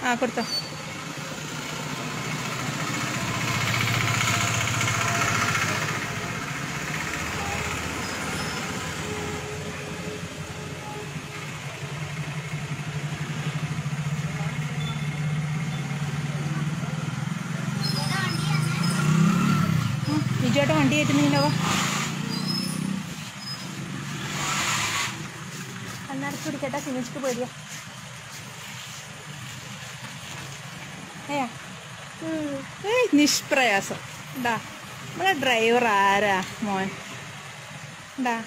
ആ കൊടുത്തോ വിജുവേട്ടൻ വണ്ടി കയറ്റുന്നില്ലോ കണ്ണടച്ച് പിടിക്കട്ടെ സിമിച്ചിട്ട് പേടിയാ ഏയാ ഏയ് നിഷ്പ്രയാസം ഉണ്ടാ നമ്മളെ ഡ്രൈവർ ആരാ മോൻ ഉണ്ടാ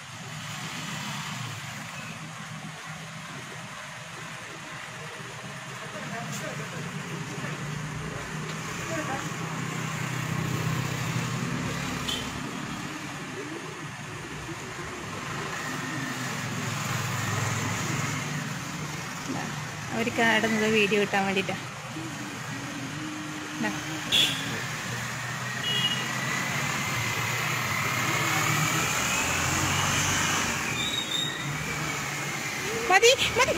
അവർക്ക് അവിടെ നിന്ന് വീഡിയോ കിട്ടാൻ വേണ്ടിയിട്ടാ ദാ. മതി മതി